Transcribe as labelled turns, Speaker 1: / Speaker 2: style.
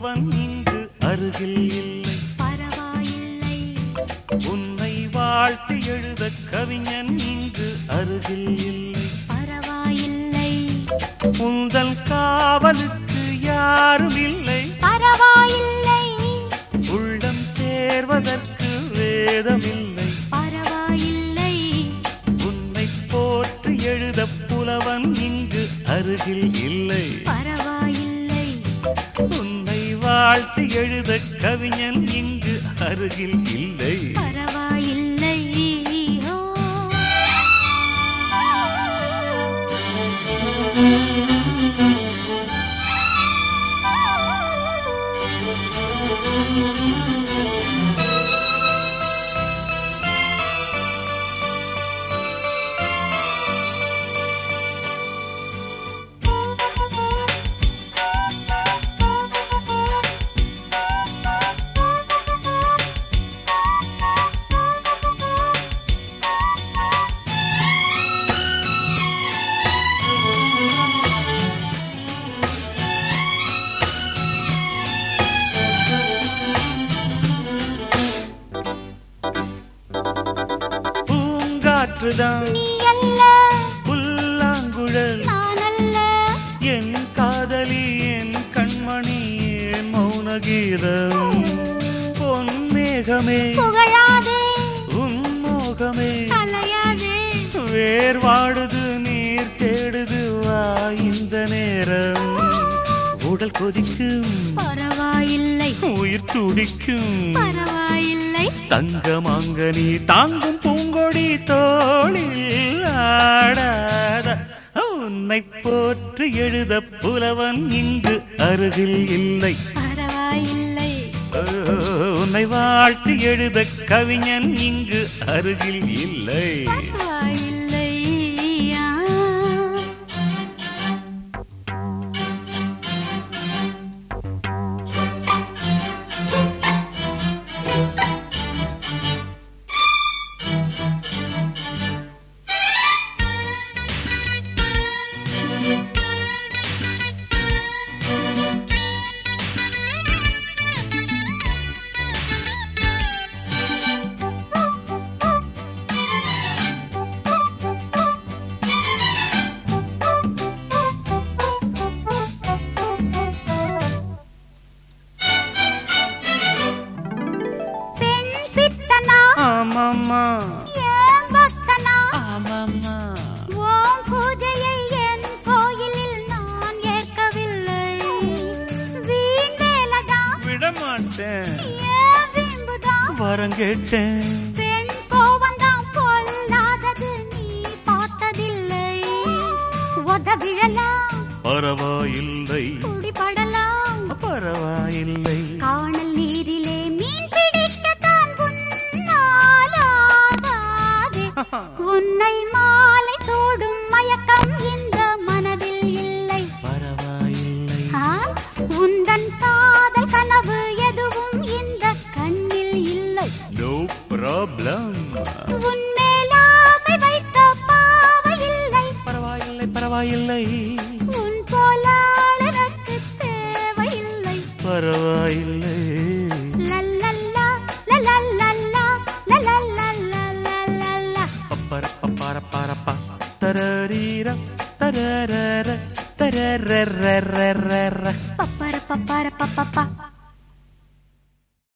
Speaker 1: புலவன் இங்கு அருகில் இல்லை
Speaker 2: பரவாயில்லை
Speaker 1: உன்னை வாழ்த்து எழுத கவிஞன் இங்கு அருகில் இல்லை
Speaker 2: பரவாயில்லை
Speaker 1: உந்தல் காவலுக்கு யாரும் இல்லை
Speaker 2: பரவாயில்லை
Speaker 1: உள்ளம் சேர்வதற்கு வேதமில்லை
Speaker 2: பரவாயில்லை
Speaker 1: உன்னை போற்று எழுத புலவன் இங்கு அருகில் இல்லை
Speaker 2: பரவாயில்லை
Speaker 1: உன்னை வாழ்த்து எழுத கவிஞன் இங்கு அருகில் இல்லை
Speaker 2: பரவாயில்லை ஓ.
Speaker 1: பூங்காற்றுதான்
Speaker 2: நீ அல்ல
Speaker 1: புல்லாங்குழல்
Speaker 2: நான் அல்ல
Speaker 1: என் காதலி என் கண்மணி என் மௌனகீதம் பொன்மேகமே
Speaker 2: புகழாதே
Speaker 1: உன்மோகமே
Speaker 2: அலையாதே
Speaker 1: வேர் வாடுது நீர் தேடுது வா இந்த நேரம் உடல் கொதிக்கும்
Speaker 2: பரவாயில்லை
Speaker 1: உயிர் துடிக்கும்
Speaker 2: பரவாயில்லை
Speaker 1: தங்கமாங்க நீ தாங்கும் பூங்கொடி தோளில் ஆடாத உன்னை போற்று எழுத புலவன் இங்கு அருகில் இல்லை
Speaker 2: பரவாயில்லை
Speaker 1: ஓ, உன்னை வாழ்த்து எழுத கவிஞன் இங்கு அருகில் இல்லை
Speaker 2: பரவாயில்லை ஆ. பெண் பித்தனா
Speaker 1: ஆமாம்மா
Speaker 2: ஏன் பக்தனா
Speaker 1: ஆமாம்மா
Speaker 2: ஓம் பூஜையை என் கோயிலில் நான் ஏற்கவில்லை வீண் வேலைதான்
Speaker 1: விடமாட்டேன்
Speaker 2: ஏன் வீம்புதான்
Speaker 1: வரம் கேட்டேன்
Speaker 2: பெண் கோவந்தான் பொல்லாதது நீ பார்த்ததில்லை உதவிழலாம்
Speaker 1: பரவாயில்லை
Speaker 2: குடிபடலாம்
Speaker 1: பரவாயில்லை
Speaker 2: காணல் நீரிலே மீன் பிடிக்கத்தான் உன்னாலாகாதே உன்னை மாலை சூடும் மயக்கம் இந்த மனதில் இல்லை
Speaker 1: பரவாயில்லை
Speaker 2: ஆ, உந்தன் காதல் கனவு எதுவும் இந்த கண்ணில் இல்லை
Speaker 1: நோ ப்ராப்ளம்
Speaker 2: உன் மேல் ஆசை வைக்க பாவை இல்லை
Speaker 1: பரவாயில்லை பரவாயில்லை
Speaker 2: உன் போலாள் எனக்கு தேவையில்லை
Speaker 1: பரவாயில்லை
Speaker 2: லல்லல்லா, லலல்லல்லா, லலல்லல்லல்லல்லல்லா.
Speaker 1: பப்பர பப்பர பரப்பா தரரீர தரரர தரரரரரர
Speaker 2: பப்பர பப்பர பப்பப்பா